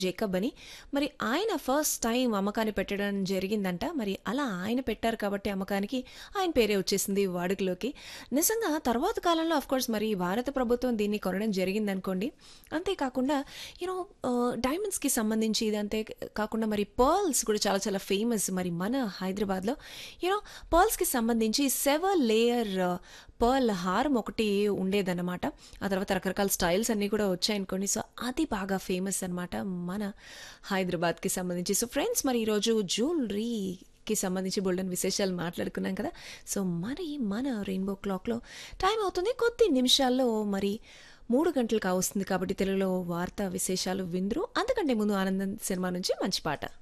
Jacob అని మరి ఆయన ఫస్ట్ టైం అమ్మకాన్ని పెట్టడం జరిగిందంట మరి అలా ఆయన పెట్టారు కాబట్టి అమ్మకానికి ఆయన పేరే వచ్చేసింది వాడుకలోకి నిజంగా తర్వాత కాలంలో ఆఫ్ కోర్స్ మరి భారత ప్రభుత్వం దీన్ని కొనడం జరిగిందనుకోండి అంతేకాకుండా యూనో డైమండ్స్కి సంబంధించి ఇదంతే కాకుండా మరి పర్ల్స్ కూడా చాలా చాలా ఫేమస్ మరి మన హైదరాబాద్లో యూనో పర్ల్స్కి సంబంధించి సెవెన్ లేయర్ పర్ల్ హారం ఒకటి ఉండేదన్నమాట ఆ తర్వాత రకరకాల స్టైల్స్ అన్నీ కూడా వచ్చాయనుకోండి సో అది బాగా ఫేమస్ అనమాట మన హైదరాబాద్కి సంబంధించి సో ఫ్రెండ్స్ మరి ఈరోజు జ్యువెలరీకి సంబంధించి బోల్డెన్ విశేషాలు మాట్లాడుకున్నాం కదా సో మరి మన రెయిన్బో క్లాక్లో టైం అవుతుంది కొద్ది నిమిషాల్లో మరి మూడు గంటలు కావస్తుంది కాబట్టి తెలుగులో వార్తా విశేషాలు విందురు అంతకంటే ముందు ఆనందం సినిమా నుంచి మంచి పాట